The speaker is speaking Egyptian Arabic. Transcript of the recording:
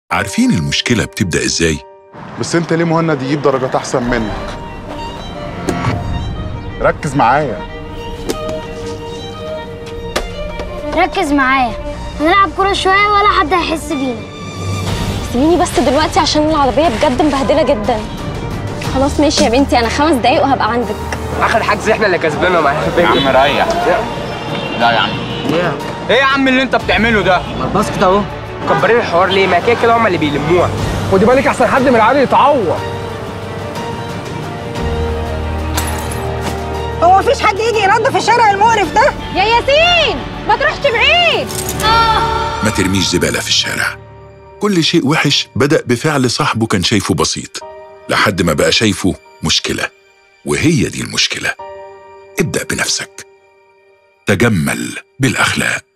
عارفين المشكلة بتبدأ إزاي؟ بس انت ليه مهند يجيب درجات احسن منك ركز معايا ركز معايا هنلعب كورة شوية ولا حد هيحس بينا سيبيني بس دلوقتي عشان العربية بجد مبهدلة جدا خلاص ماشي يا بنتي أنا خمس دقايق وهبقى عندك اخر حجز احنا اللي كسبانه معانا يا عم ريح لا يا عم ايه يا عم اللي انت بتعمله ده ما الباسكت اهو مكبرين الحوار ليه ما كده كده هم اللي بيلموها خدي بالك احسن حد من العيال يتعور هو مفيش حد يجي ينظف الشارع المقرف ده يا ياسين ما تروحش بعيد ما ترميش زبالة في الشارع كل شيء وحش بدأ بفعل صاحبه كان شايفه بسيط لحد ما بقى شايفه مشكلة وهي دي المشكلة ابدأ بنفسك تجمل بالأخلاق